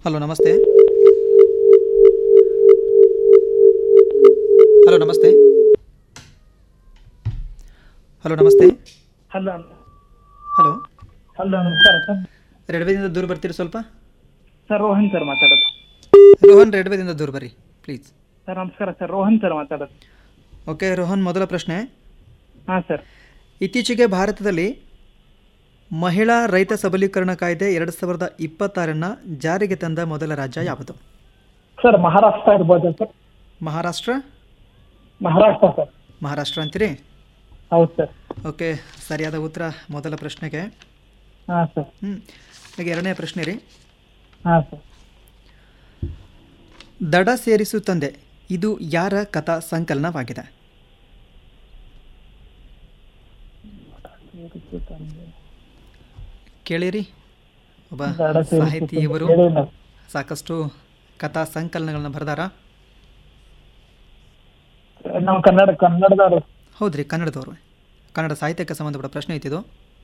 Hello ನಮಸ್ತೆ hello ನಮಸ್ತೆ hello ನಮಸ್ತೆ ಹಲೋ ಹಲೋ ಹಲೋ ನಮಸ್ಕಾರ ಸರ್ ರೆಡ್ವೇದಿಂದ ದೂರ ಬರ್ತೀರಿ ಸ್ವಲ್ಪ ಸರ್ ರೋಹನ್ ಸರ್ ಮಾತಾಡೋದು ರೋಹನ್ ರೆಡ್ವೇದಿಂದ ದೂರ ಬರ್ರಿ ಪ್ಲೀಸ್ ಸರ್ ನಮಸ್ಕಾರ ಸರ್ ರೋಹನ್ ಸರ್ ಮಾತಾಡೋದು ಓಕೆ ರೋಹನ್ ಮೊದಲ ಪ್ರಶ್ನೆ ಹಾಂ ಸರ್ ಇತ್ತೀಚೆಗೆ ಭಾರತದಲ್ಲಿ ಮಹಿಳಾ ರೈತ ಸಬಲೀಕರಣ ಕಾಯ್ದೆ ಎರಡು ಸಾವಿರದ ಇಪ್ಪತ್ತಾರನ್ನು ಜಾರಿಗೆ ತಂದ ಮೊದಲ ರಾಜ್ಯ ಯಾವುದು ಸರ್ ಮಹಾರಾಷ್ಟ್ರ ಇರ್ಬೋದಾ ಸರ್ ಮಹಾರಾಷ್ಟ್ರ ಮಹಾರಾಷ್ಟ್ರ ಸರ್ ಮಹಾರಾಷ್ಟ್ರ ಅಂತೀರಿ ಹೌದು ಸರ್ ಓಕೆ ಸರಿಯಾದ ಉತ್ತರ ಮೊದಲ ಪ್ರಶ್ನೆಗೆ ಹಾಂ ಸರ್ ಹ್ಞೂ ಈಗ ಎರಡನೇ ಪ್ರಶ್ನೆ ರೀ ಹಾಂ ಸರ್ ದಡ ಸೇರಿಸು ತಂದೆ ಇದು ಯಾರ ಕಥಾ ಸಂಕಲನವಾಗಿದೆ ಕೇಳಿರಿ ಒಬ್ಬ ದಡ ಸೇರಿಸು ಸಾಹಿತಿಯವರು ಹೇಳಿಲ್ಲ. ಸಾಕಷ್ಟು ಕಥಾ ಸಂಕಲನಗಳನ್ನ ಬರೆದಾರ ನಾವು ಕನ್ನಡ ಕನ್ನಡದವ್ರು ಹೌದ್ರಿ ಕನ್ನಡದವರು ಕನ್ನಡ ಸಾಹಿತ್ಯಕ್ಕೆ ಸಂಬಂಧಪಟ್ಟ ಪ್ರಶ್ನೆ ಐತಿದು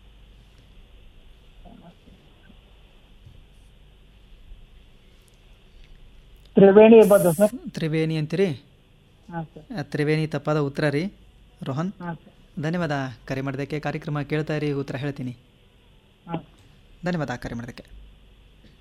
ತ್ರಿವೇಣಿ ಇರ್ಬೋದಾ ಸರ್ ತ್ರಿವೇಣಿ ಅಂತೀರಿ ಹಾಂ ಸರ್ ಆ, ತ್ರಿವೇಣಿ ತಪ್ಪಾದ ಉತ್ತರ ರೀ ರೋಹನ್ ಹಾಂ ಸರ್ ಧನ್ಯವಾದ ಕರೆ ಮಾಡೋದಕ್ಕೆ ಕಾರ್ಯಕ್ರಮ ಕೇಳ್ತಾ ಇರಿ ಉತ್ತರ ಹೇಳ್ತೀನಿ ಹಾಂ ಧನ್ಯವಾದ ಕರೆ ಮಾಡೋದಕ್ಕೆ